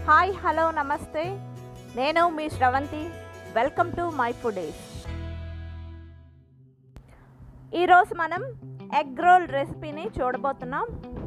hi hello నమస్తే నేను మీ Sravanthi welcome to my foodies ఈరోజు మనం ఎగ్ రోల్ రెసిపీని చూడబోతున్నాం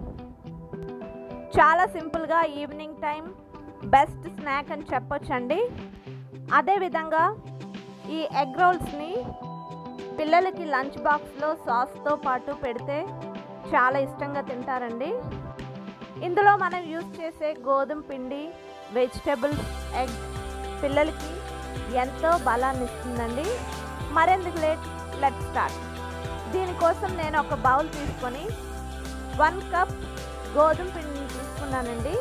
చాలా సింపుల్గా ఈవినింగ్ టైం బెస్ట్ స్నాక్ అని చెప్పొచ్చండి అదేవిధంగా ఈ ఎగ్ రోల్స్ని పిల్లలకి లంచ్ బాక్స్లో సాస్తో పాటు పెడితే చాలా ఇష్టంగా తింటారండి ఇందులో మనం యూజ్ చేసే గోధుమ పిండి వెజిటేబుల్స్ ఎగ్ పిల్లలకి ఎంతో బలాన్ని ఇస్తుందండి మరెందుకు లేట్ లెట్ స్టార్ట్ దీనికోసం నేను ఒక బౌల్ తీసుకొని వన్ కప్ గోధుమ పిండిని తీసుకున్నానండి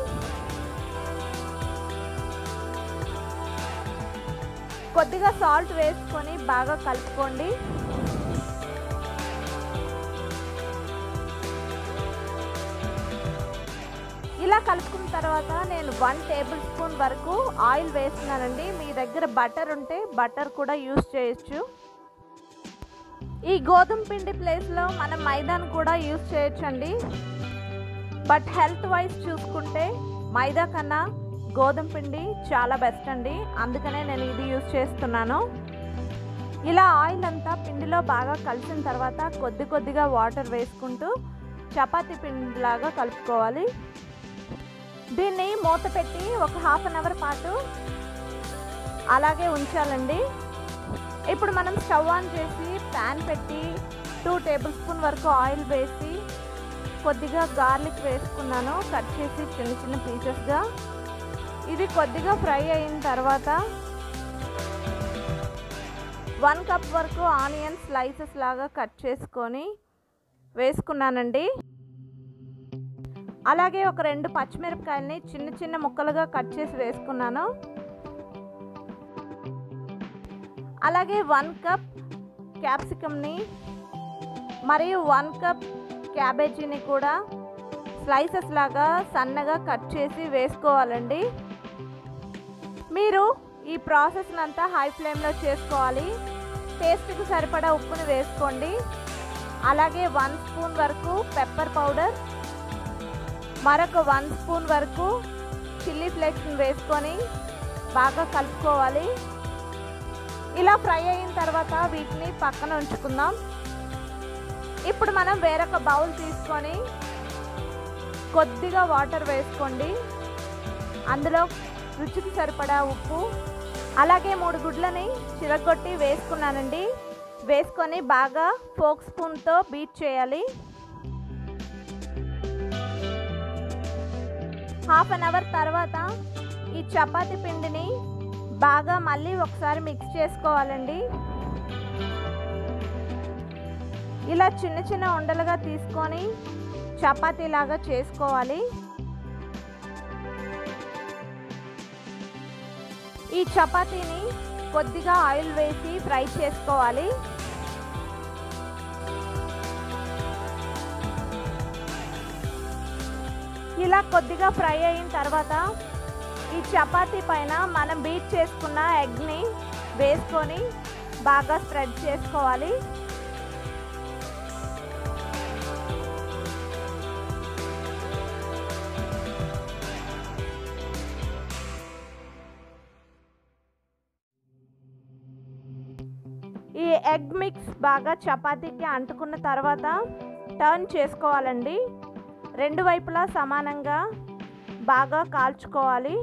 కొద్దిగా సాల్ట్ వేసుకొని బాగా కలుపుకోండి ఇలా కలుపుకున్న తర్వాత నేను వన్ టేబుల్ స్పూన్ వరకు ఆయిల్ వేస్తున్నానండి మీ దగ్గర బటర్ ఉంటే బటర్ కూడా యూస్ చేయొచ్చు ఈ గోధుమ పిండి ప్లేస్లో మనం మైదాను కూడా యూస్ చేయొచ్చండి బట్ హెల్త్ వైజ్ చూసుకుంటే మైదా కన్నా గోధుమ పిండి చాలా బెస్ట్ అండి అందుకనే నేను ఇది యూస్ చేస్తున్నాను ఇలా ఆయిల్ అంతా పిండిలో బాగా కలిసిన తర్వాత కొద్ది కొద్దిగా వాటర్ వేసుకుంటూ చపాతీ పిండిలాగా కలుపుకోవాలి దీన్ని మూత పెట్టి ఒక హాఫ్ అన్ అవర్ పాటు అలాగే ఉంచాలండి ఇప్పుడు మనం స్టవ్ ఆన్ చేసి ప్యాన్ పెట్టి టూ టేబుల్ స్పూన్ వరకు ఆయిల్ వేసి కొద్దిగా గార్లిక్ వేసుకున్నాను కట్ చేసి చిన్న చిన్న పీసెస్గా ఇది కొద్దిగా ఫ్రై అయిన తర్వాత వన్ కప్ వరకు ఆనియన్ స్లైసెస్ లాగా కట్ చేసుకొని వేసుకున్నానండి అలాగే ఒక రెండు పచ్చిమిరపకాయలని చిన్న చిన్న ముక్కలుగా కట్ చేసి వేసుకున్నాను అలాగే వన్ కప్ క్యాప్సికమ్ని మరియు వన్ కప్ క్యాబేజీని కూడా స్లైసెస్ లాగా సన్నగా కట్ చేసి వేసుకోవాలండి మీరు ఈ ప్రాసెస్ అంతా హై ఫ్లేమ్లో చేసుకోవాలి టేస్ట్కి సరిపడా ఉప్పుని వేసుకోండి అలాగే వన్ స్పూన్ వరకు పెప్పర్ పౌడర్ మరొక వన్ స్పూన్ వరకు చిల్లీ ఫ్లేక్స్ని వేసుకొని బాగా కలుపుకోవాలి ఇలా ఫ్రై అయిన తర్వాత వీటిని పక్కన ఉంచుకుందాం ఇప్పుడు మనం వేరొక బౌల్ తీసుకొని కొద్దిగా వాటర్ వేసుకోండి అందులో రుచికి సరిపడా ఉప్పు అలాగే మూడు గుడ్లని చిరగొట్టి వేసుకున్నానండి వేసుకొని బాగా ఫోక్ స్పూన్తో బీట్ చేయాలి హాఫ్ అన్ అవర్ తర్వాత ఈ చపాతీ పిండిని బాగా మళ్ళీ ఒకసారి మిక్స్ చేసుకోవాలండి ఇలా చిన్న చిన్న ఉండలుగా తీసుకొని చపాతీలాగా చేసుకోవాలి ఈ చపాతీని కొద్దిగా ఆయిల్ వేసి ఫ్రై చేసుకోవాలి ఇలా కొద్దిగా ఫ్రై అయిన తర్వాత ఈ చపాతీ పైన మనం బీట్ చేసుకున్న ఎగ్ని వేసుకొని బాగా స్ప్రెడ్ చేసుకోవాలి ఈ ఎగ్ మిక్స్ బాగా చపాతీకి అంటుకున్న తర్వాత టర్న్ చేసుకోవాలండి రెండు వైపులా సమానంగా బాగా కాల్చుకోవాలి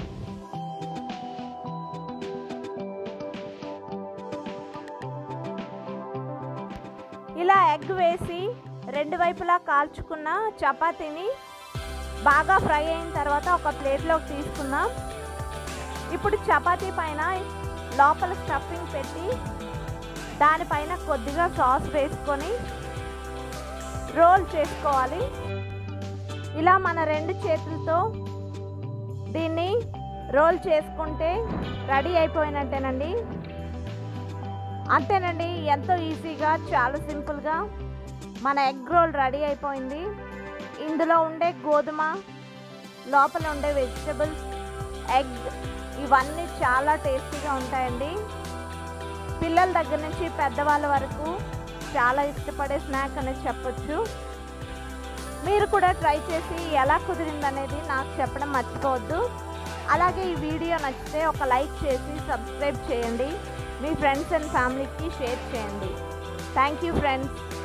ఇలా ఎగ్ వేసి రెండు వైపులా కాల్చుకున్న చపాతీని బాగా ఫ్రై అయిన తర్వాత ఒక ప్లేట్లోకి తీసుకుందాం ఇప్పుడు చపాతీ పైన లోపల స్టఫింగ్ పెట్టి దానిపైన కొద్దిగా సాస్ వేసుకొని రోల్ చేసుకోవాలి ఇలా మన రెండు చేతులతో దీన్ని రోల్ చేసుకుంటే రెడీ అయిపోయినట్టేనండి అంతేనండి ఎంతో ఈజీగా చాలా సింపుల్గా మన ఎగ్ రోల్ రెడీ అయిపోయింది ఇందులో ఉండే గోధుమ లోపల ఉండే వెజిటబుల్స్ ఎగ్ ఇవన్నీ చాలా టేస్టీగా ఉంటాయండి పిల్లల దగ్గర నుంచి పెద్దవాళ్ళ వరకు చాలా ఇష్టపడే స్నాక్ అనేది చెప్పొచ్చు మీరు కూడా ట్రై చేసి ఎలా కుదిరిందనేది నాకు చెప్పడం మర్చిపోవద్దు అలాగే ఈ వీడియో నచ్చితే ఒక లైక్ చేసి సబ్స్క్రైబ్ చేయండి మీ ఫ్రెండ్స్ అండ్ ఫ్యామిలీకి షేర్ చేయండి థ్యాంక్ యూ ఫ్రెండ్స్